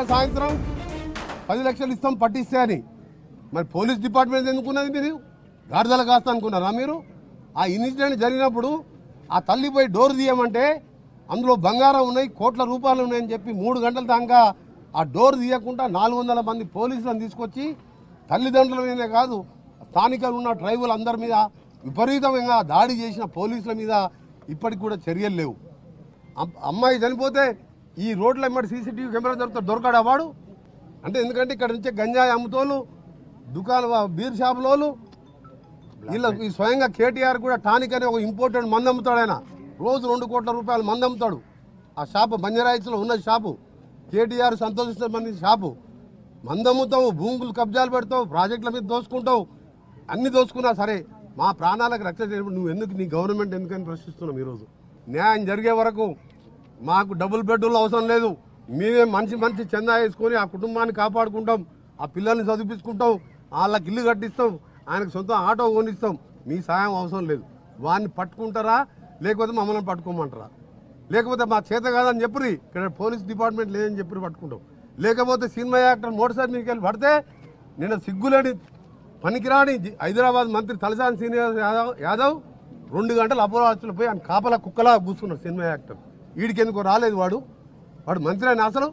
నిన్న సాయంత్రం పది లక్షలు ఇస్తాం పట్టిస్తే అని మరి పోలీస్ డిపార్ట్మెంట్ ఎందుకున్నది మీరు గాడిదల కాస్త అనుకున్నారా మీరు ఆ ఇన్సిడెంట్ జరిగినప్పుడు ఆ తల్లి పోయి డోర్ తీయమంటే అందులో బంగారం ఉన్నాయి కోట్ల రూపాయలు ఉన్నాయని చెప్పి మూడు గంటల దాకా ఆ డోర్ తీయకుండా నాలుగు వందల మంది పోలీసులను తీసుకొచ్చి తల్లిదండ్రుల మీదే కాదు స్థానికంగా ఉన్న ట్రైబుల్ అందరి మీద విపరీతంగా దాడి చేసిన పోలీసుల మీద ఇప్పటికి కూడా చర్యలు లేవు అమ్- అమ్మాయి చనిపోతే ఈ రోడ్ల ఎమ్మటి సీసీటీవీ కెమెరా దొరుకుతా దొరకడా వాడు అంటే ఎందుకంటే ఇక్కడ నుంచే గంజాయి అమ్ముతోళ్ళు దుకాణ బీర్ షాపులోళ్ళు వీళ్ళ ఈ స్వయంగా కేటీఆర్ కూడా టానిక్ అనే ఒక ఇంపోర్టెడ్ మందు అమ్ముతాడు ఆయన రోజు రెండు కోట్ల రూపాయలు మందు అమ్ముతాడు ఆ షాపు బంజారాయిస్లో ఉన్న షాపు కేటీఆర్ సంతోషించే మంది షాపు మందు అమ్ముతావు భూములు కబ్జాలు పెడతావు ప్రాజెక్టుల మీద దోసుకుంటావు అన్ని దోసుకున్నా సరే మా ప్రాణాలకు రక్షణ చేయడం నువ్వు ఎందుకు నీ గవర్నమెంట్ ఎందుకని ప్రశ్నిస్తున్నాం ఈరోజు న్యాయం జరిగే వరకు మాకు డబుల్ బెడ్రూమ్లు అవసరం లేదు మేమే మంచి మంచి చందా వేసుకొని ఆ కుటుంబాన్ని కాపాడుకుంటాం ఆ పిల్లల్ని చదివించుకుంటాం వాళ్ళకి ఇల్లు కట్టిస్తాం ఆయనకు సొంత ఆటో కొనిస్తాం మీ సాయం అవసరం లేదు వాడిని పట్టుకుంటారా లేకపోతే మమ్మల్ని పట్టుకోమంటారా లేకపోతే మా చేత కాదని చెప్పి ఇక్కడ పోలీస్ డిపార్ట్మెంట్ లేదని చెప్పి పట్టుకుంటాం లేకపోతే సినిమా యాక్టర్ మోటార్ సైకిల్ మీదకి వెళ్ళి పడితే నిన్న సిగ్గులేని పనికిరాని జి- హైదరాబాద్ మంత్రి తలసాని శ్రీనివాస్ యాదవ్ యాదవ్ రెండు గంటలు అపోలో పోయి ఆయన కాపలా కుక్కలా కూర్చున్నాడు సినిమా యాక్టర్ వీడికి ఎందుకో రాలేదు వాడు వాడు మంత్రి అయిన అసలు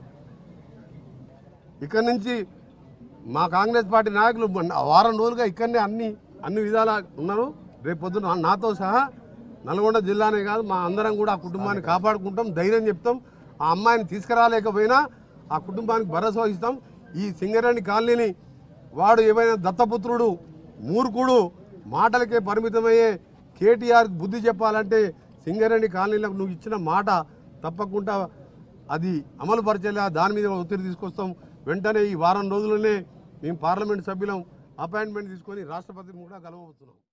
ఇక్కడ నుంచి మా కాంగ్రెస్ పార్టీ నాయకులు మొన్న వారం రోజులుగా ఇక్కడనే అన్ని అన్ని విధాలా ఉన్నారు రేపు పొద్దున నాతో సహా నల్గొండ జిల్లానే కాదు మా అందరం కూడా ఆ కుటుంబాన్ని కాపాడుకుంటాం ధైర్యం చెప్తాం ఆ అమ్మాయిని తీసుకురాలేకపోయినా ఆ కుటుంబానికి భరోసా ఇస్తాం ఈ సింగరేణి కాలనీని వాడు ఏమైనా దత్తపుత్రుడు మూర్ఖుడు మాటలకే పరిమితమయ్యే కేటీఆర్ బుద్ధి చెప్పాలంటే సింగరేణి కాలనీలకు నువ్వు ఇచ్చిన మాట తప్పకుండా అది అమలు పరిచేలా దాని మీద ఒత్తిడి తీసుకొస్తాం వెంటనే ఈ వారం రోజుల్లోనే మేము పార్లమెంట్ సభ్యులం అపాయింట్మెంట్ తీసుకొని రాష్ట్రపతిని కూడా కలవబోతున్నాం